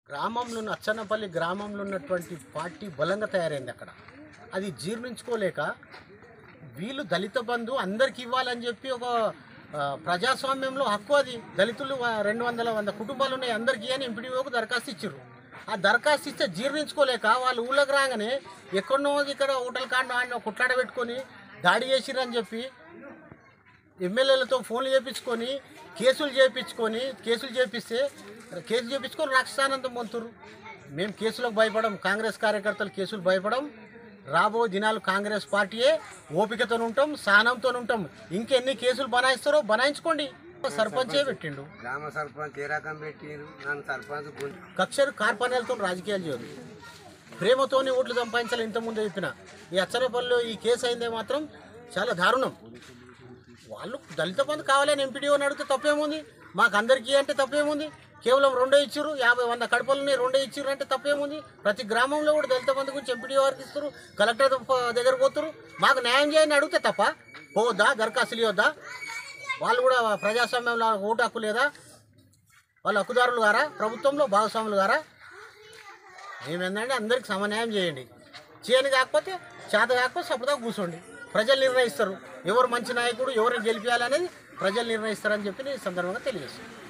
గ్రామంలో ఉన్న అచ్చన్నపల్లి గ్రామంలో ఉన్నటువంటి పార్టీ బలంగా తయారైంది అక్కడ అది జీర్ణించుకోలేక వీళ్ళు దళిత బంధు అందరికి ఇవ్వాలని చెప్పి ఒక ఆ, ప్రజాస్వామ్యంలో హక్కు అది దళితులు ఆ, రెండు వందల వంద కుటుంబాలు ఉన్నాయి అందరికీ అని ఎంపీడీఓకు దరఖాస్తు ఇచ్చారు ఆ దరఖాస్తు ఇస్తే జీర్ణించుకోలేక వాళ్ళు ఊళ్ళకి రాగానే ఎక్కడనో ఇక్కడ హోటల్ కాడ ఆయన కుట్లాడ పెట్టుకొని దాడి చేసిరని చెప్పి ఎమ్మెల్యేలతో ఫోన్లు చేయించుకొని కేసులు చేయించుకొని కేసులు చేపిస్తే కేసులు చేయించుకొని రక్షానందం పొందుతురు మేము కేసులకు భయపడం కాంగ్రెస్ కార్యకర్తలు కేసులు భయపడం రాబో దినాలు కాంగ్రెస్ పార్టీయే ఓపికతో ఉంటాం సహనంతో ఉంటాం ఇంకెన్ని కేసులు బనాయిస్తారో బనాయించుకోండి సర్పంచే పెట్టిండు గ్రామ సర్పంచ్ ఏ రకం పెట్టిరు నన్ను సర్పంచ్ గుంజు కక్షరు కార్పణ్యాలతో రాజకీయాలు చేయదు ప్రేమతోనే ఓట్లు సంపాదించాలి ఇంతకుముందు చెప్పిన ఈ అచ్చరపల్లిలో ఈ కేసు అయిందే మాత్రం చాలా దారుణం వాళ్ళు దళిత బంధు కావాలని ఎంపీడీఓని అడిగితే తప్పేముంది మాకు అందరికీ అంటే తప్పేముంది కేవలం రెండో ఇచ్చారు యాభై వంద కడపలని రెండో ఇచ్చారు అంటే తప్పేముంది ప్రతి గ్రామంలో కూడా దళిత బంధు గురించి ఎంపీడీఓ వారికి ఇస్తారు కలెక్టర్ దగ్గర పోతారు మాకు న్యాయం చేయని అడిగితే తప్ప పోవద్దా దరఖాస్తులు ఇవ్వద్దా వాళ్ళు కూడా ప్రజాస్వామ్యంలో ఓటు హక్కు లేదా వాళ్ళ హక్కుదారులు గారా ప్రభుత్వంలో భాగస్వాములు గారా ఏమైందంటే అందరికి సమన్యాయం చేయండి చేయని కాకపోతే చేత కాకపోతే సపోదా కూర్చోండి ప్రజలు నిర్ణయిస్తారు ఎవరు మంచి నాయకుడు ఎవరిని గెలిపించాలనేది ప్రజలు నిర్ణయిస్తారని చెప్పి నేను ఈ సందర్భంగా తెలియజేస్తాను